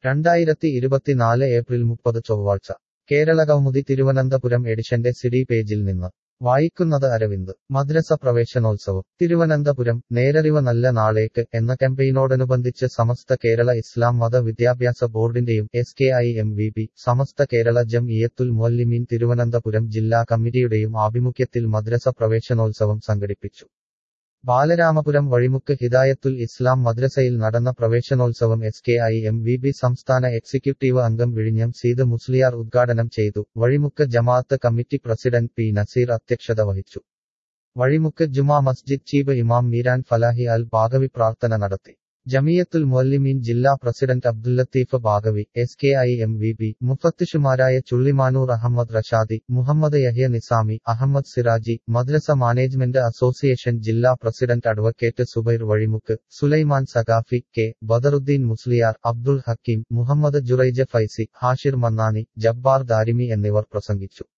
രണ്ടായിരത്തി ഇരുപത്തിനാല് ഏപ്രിൽ മുപ്പത് ചൊവ്വാഴ്ച കേരള കൗമുദി തിരുവനന്തപുരം എഡിഷന്റെ സിഡി പേജിൽ നിന്ന് വായിക്കുന്നത് അരവിന്ദ് മദ്രസ പ്രവേശനോത്സവം തിരുവനന്തപുരം നേരറിവ് നല്ല നാളേക്ക് എന്ന ക്യാമ്പയിനോടനുബന്ധിച്ച് സമസ്ത കേരള ഇസ്ലാം മത വിദ്യാഭ്യാസ ബോർഡിന്റെയും S K I M V P Samastha Kerala Jamiyyathul മുഅല്ലിമീൻ Thiruvananthapuram ജില്ലാ കമ്മിറ്റിയുടെയും ആഭിമുഖ്യത്തിൽ മദ്രസ പ്രവേശനോത്സവം സംഘടിപ്പിച്ചു ബാലരാമപുരം വഴിമുക്ക് ഹിദായത്തുൽ ഇസ്ലാം മദ്രസയിൽ നടന്ന പ്രവേശനോത്സവം S K I M V B സംസ്ഥാന എക്സിക്യൂട്ടീവ് അംഗം വിഴിഞ്ഞം സീത് മുസ്ലിയാർ ഉദ്ഘാടനം ചെയ്തു Vazhimukku Jamaath committee president P Naseer അധ്യക്ഷത വഹിച്ചു വഴിമുക്ക് ജുമാ മസ്ജിദ് ചീഫ് ഇമാം മീരാൻ ഫലാഹി അൽ ബാഗവി പ്രാർത്ഥന നടത്തി ജമിയത്തുൽ മുഅല്ലിമീൻ ജില്ലാ president Abdul Latheef Baqavi S K I M V B മുഫത്തിഷുമാരായ ചുള്ളിമാനൂർ അഹമ്മദ് റഷാദി മുഹമ്മദ് യഹ്യ നിസാമി അഹമ്മദ് സിറാജി മദ്രസ മാനേജ്മെന്റ് അസോസിയേഷൻ ജില്ലാ president advocate Zubair Vazhimukku Sulaiman Saqafi K Badaruddin Musliyar Abdul Hakeem Muhammad Juraij Faizy Hashir Mannani Jabbar Darimi എന്നിവർ പ്രസംഗിച്ചു